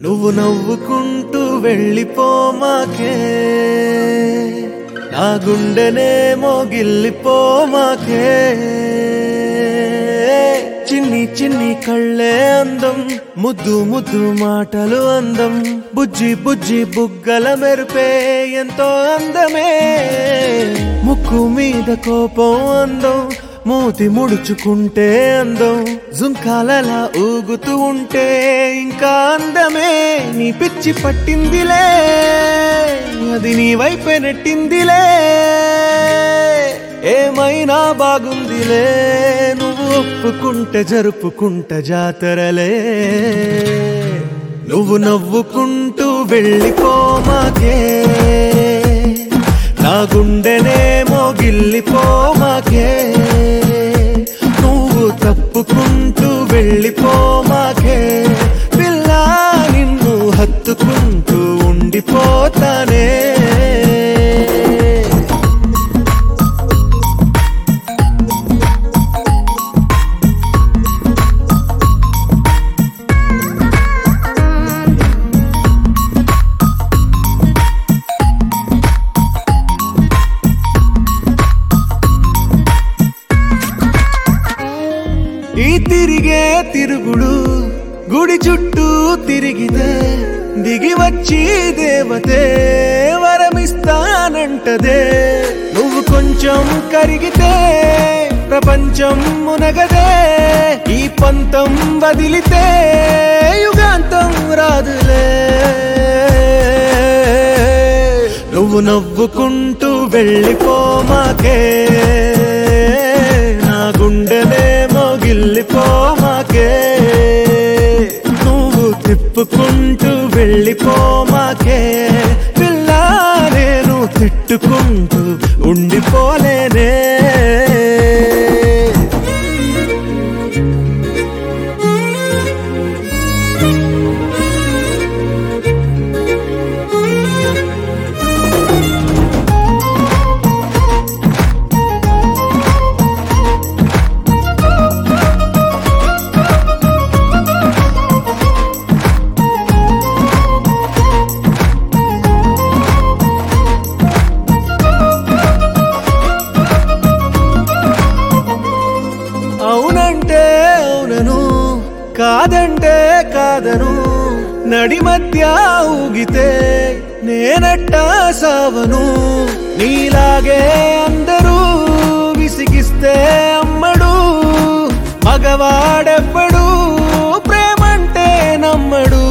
నువ్వు నవ్వుకుంటూ వెళ్ళిపోమాకే నా గుండెనేమో గిల్లిపోమాకే చిన్ని చిన్ని కళ్ళే అందం ముద్దు ముద్దు మాటలు అందం బుజ్జి బుజ్జి బుగ్గల మెరుపే ఎంతో అందమే ముక్కు మీద కోపం అందం మూతి ముడుచుకుంటే అందం జుంకాలలా ఊగుతూ ఉంటే ఇంకా అందమే నీ పిచ్చి పట్టిందిలే అది నీ వైపే నెట్టిందిలే ఏమైనా బాగుందిలే నువ్వు ఒప్పుకుంటే జరుపుకుంట జాతరలే నువ్వు నవ్వుకుంటూ వెళ్ళిపోమాకే నా గుండెనేమో గిల్లిపోమాకే నువ్వు తప్పుకుంటూ వెళ్ళిపోమాకే పిల్ల నిన్ను హత్తుకుంటూ ఉండిపోతానే ఈ తిరిగే తిరుగుడు గుడి చుట్టూ తిరిగితే దిగి వచ్చి దేవతే వరమిస్తానంటదే నువ్వు కొంచెం కరిగితే ప్రపంచం మునగదే ఈ పంతం వదిలితే యుగాంతం రాదులే నువ్వు నవ్వుకుంటూ వెళ్ళిపోమాకే నా గుండెనేమో గిల్లిపోమాకే నువ్వు తిప్పుకుంటూ వెళ్ళిపోమాకే పిల్ల నేను తిట్టుకుంటూ ఉండిపోలేనే అవునంటే అవునను కాదంటే కాదను నడి మధ్య ఊగితే నేనట్ట సావను నీలాగే అందరూ విసిగిస్తే అమ్మడు మగవాడెవ్వడు ప్రేమంటే నమ్మడు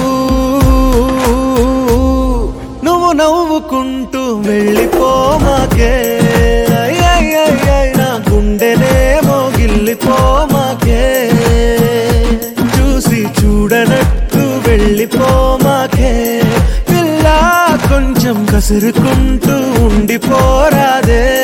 నువ్వు నవ్వుకుంటూ వెళ్ళిపోమాకే అయ్ అయ్ అయ్ అయ్ నా గుండెనేమో గిల్లిపోమాకే చూసి చూడనట్టు వెళ్ళిపోమాకే పిల్ల కొంచెం కసురుకుంటూ ఉండిపోరాదే